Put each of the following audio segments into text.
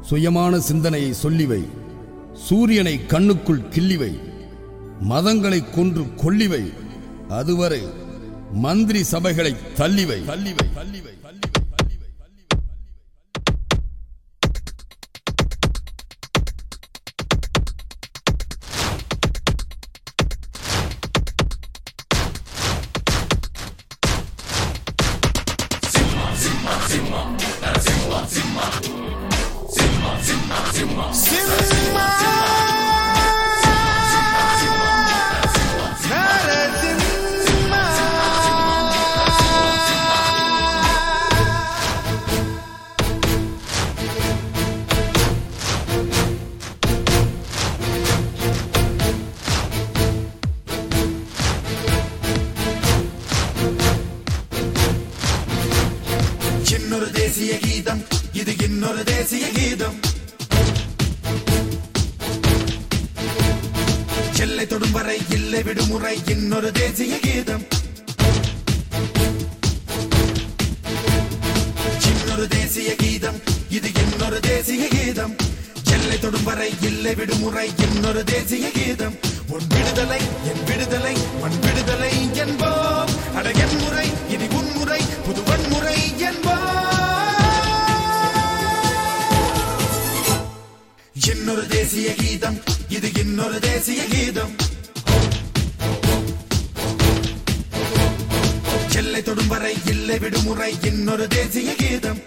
சுயமான சிந்தனையை சொல்லிவை சூரியனை கண்ணுக்குள் கிள்ளிவை மதங்களை கொன்று கொள்ளிவை அதுவரை மந்திரி சபைகளை தள்ளிவை தள்ளிவை தள்ளிவை தள்ளிவை தள்ளிவை இன்னொரு தேசிய கீதம் இது இன்னொரு தேசிய கீதம் எல்லை தொடும் வரை இல்லை விடுமுறை இன்னொரு தேசிய கீதம் இன்னொரு தேசிய கீதம் இது இன்னொரு தேசிய கீதம் எல்லை தொடும் வரை இல்லை விடுமுறை இன்னொரு தேசிய கீதம் உன் விடுதலை என் விடுதலை மண் விடுதலை என்போம் அட என் முறை இனி உன்முறை புது வன்முறை என்போம் இன்னொரு தேசிய கீதம் இது இன்னொரு தேசிய கீதம் எல்லை தொடும் வரை இல்லை விடுமுறை இன்னொரு தேசிய கீதம்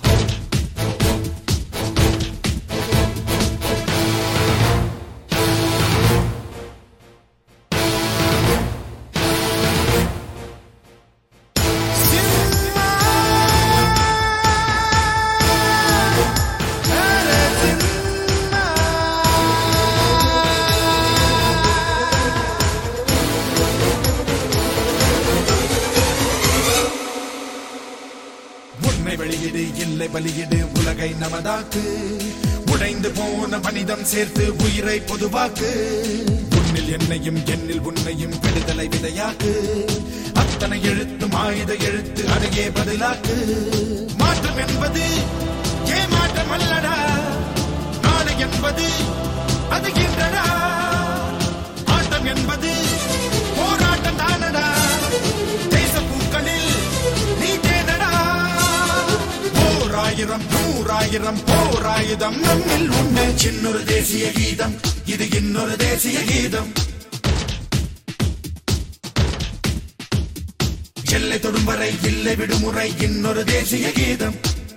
உண்மை வெளியிடு இல்லை பலியிடு உலகை நமதாக்கு உடைந்து போன மனிதம் சேர்த்து உயிரை பொதுவாக்கு உன்னில் என்னையும் என்னில் உன்னையும் விடுதலை விதையாக்கு அத்தனை எழுத்தும் ஆயுத எழுத்து அதையே பதிலாக்கு மாற்றம் என்பது ஏமாற்றம் அல்லடா நாளை என்பது அது இன்றடா ஆட்டம் என்பது போராட்டம் தானடா தேச பூக்களில் நீ தேனடா போராயிரம் நூறாயிரம் போராயுதம் நம்மில் உண்டு இன்னொரு தேசிய கீதம் இது இன்னொரு தேசிய கீதம் எல்லை தொடும் வரை இல்லை விடுமுறை இன்னொரு தேசிய கீதம்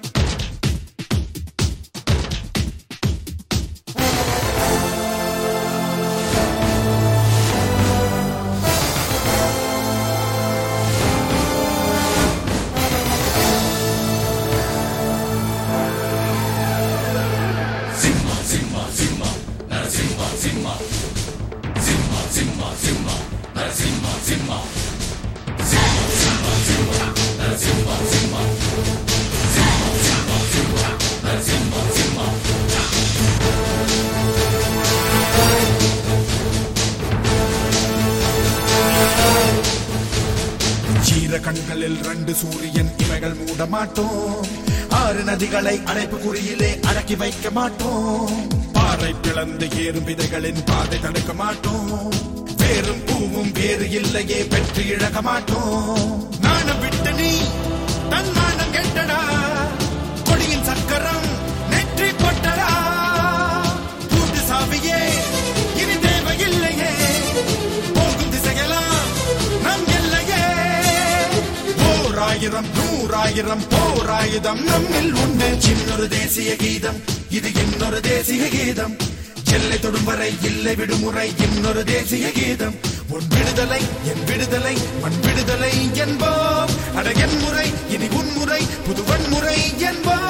சீர கண்களில் ரெண்டு சூரியன் இவைகள் மூட மாட்டோம் ஆறு நதிகளை அடைப்பு குறியிலே அடக்கி வைக்க மாட்டோம் பாறை பிளந்து ஏறும் விதைகளின் பாதை தடுக்க மாட்டோம் வேறும் பூவும் வேறு இல்லையே வெற்றி இழக்க மாட்டோம் நாணம் விட்டு நீ தன்மானம் கெட்டடா கொடியின் சக்கரம் நெற்றி கொட்டடா பூட்டு சாவியே இனி தேவையில்லையே போகும் திசையெல்லாம் நம் எல்லையே ஓராயிரம் நூறாயிரம் போராயுதம் நம்மில் உண்டு இன்னொரு தேசிய கீதம் இது இன்னொரு தேசிய கீதம் எல்லை தொடும் வரை இல்லை விடுமுறை இன்னொரு தேசிய கீதம் உன் விடுதலை என் விடுதலை மண் விடுதலை என்போம் அட என் முறை இனி உன்முறை புது வன்முறை என்போம்